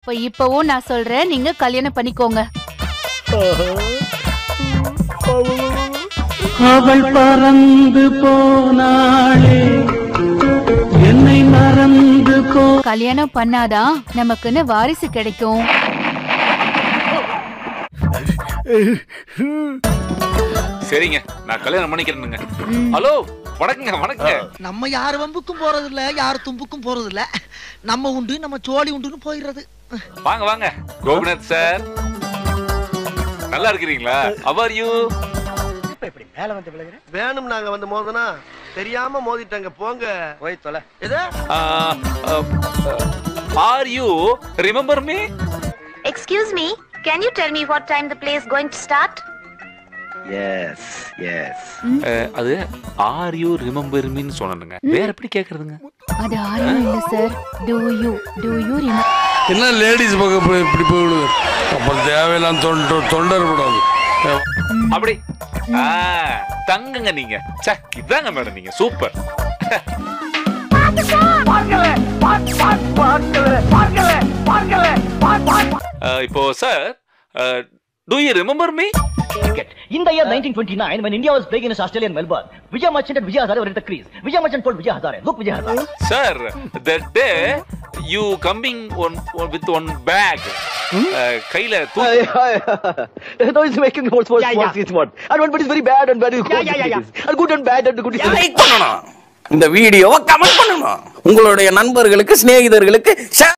இப்ப இப்பவும் நான் சொல்றேன் நீங்க கல்யாணம் பண்ணிக்கோங்க அவள் பறந்து போனாளே என்னை மறந்து போ கல்யாணம் பண்ணாதான் நமக்குன்னு வாரிசு கிடைக்கும் சரிங்க நான் கல்யாணம் பண்ணிக்கிறேனுங்க ஹலோ வணக்கங்க வணக்கங்க நம்ம யார் வம்புக்கும் போறது இல்ல யார் தும்புக்கும் போறது இல்ல நம்ம உண்டு நம்ம சோழி உண்டுன்னு போயிடுறது வாங்க வாங்க கோபிநாத் சார் நல்லா இருக்கிறீங்களா அவர் யூ வேணும் நாங்க வந்து மோதனா தெரியாம மோதிட்டாங்க போங்க போய் தொலை எது are you remember me Excuse me, can you tell me what time the play is going to start? Yes yes அது ஆர் யூ ரிமெம்பர் மீன்னு சொன்னனுங்க வேற எப்படி கேக்குறதுங்க அது ஆரியம் இல்ல sir do you do you என்ன லேடிஸ் பக்கம் போய் இப்படி போயிடுது அப்புறம் தேவையில்லாம் தொண்டை தொண்டர் கூடாது அப்படி ஆ, தங்குங்க நீங்க ச்சே இதாங்க மேடம் நீங்க சூப்பர் இப்போ sir do you remember me In the year 1929, when India was playing in its Australian Melbourne, Vijay Merchant and Vijay Hazare were at the crease. Vijay Merchant told Vijay Hazare, look Vijay Hazare. Sir that day you coming one with one bag கையில தூக்கி Though he's making whole sports, yeah, sports, yeah. what. And one bit is very bad and bad is good. Yeah, yeah, yeah, And good and bad and good is like பண்ணணும் இந்த வீடியோவை comment பண்ணணும் உங்களுடைய நண்பர்களுக்கு சிநேகிதர்களுக்கு share